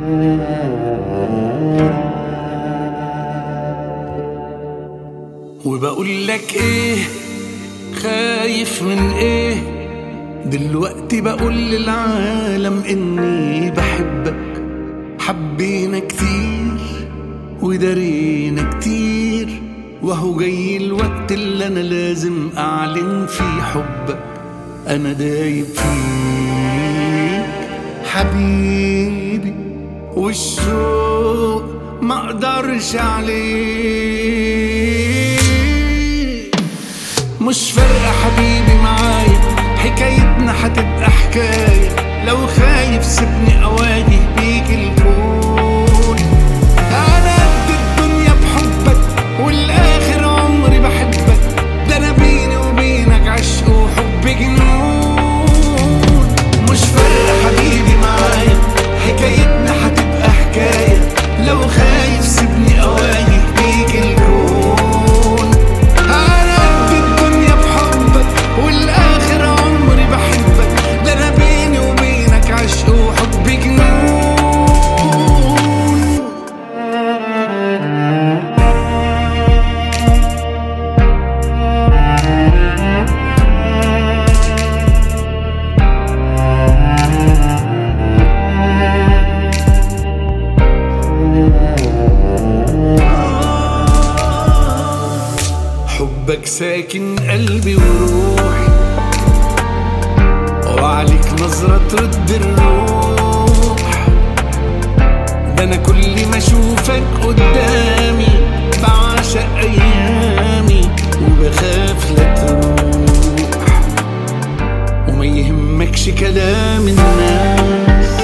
وبقول لك ايه خايف من ايه دلوقتي بقول للعالم اني بحبك حبينا كتير ودارينا كتير وهو جاي الوقت اللي انا لازم اعلن فيه حبك انا دايب فيك حبيبي والشوق ما اقدرش عليه مش فارقة حبيبي معايا حكايتنا هتبقى حكاية لو خايف سيبني اواجه بيك الكون انا قد الدنيا بحبك والاخر عمري بحبك ده انا بيني وبينك عشق وحب جنون مش فارقة حبيبي معايا حكايتنا هتبقى حكاية لو خايف سيبني اواجه بيك الكون انا قد الدنيا بحبك والاخر عمري بحبك ده انا بيني وبينك عشق وحب جنون حبك ساكن قلبي وروحي وعليك نظرة ترد الروح ده أنا كل ما أشوفك قدامي بعشق أيامي وبخاف لا تروح وما يهمكش كلام الناس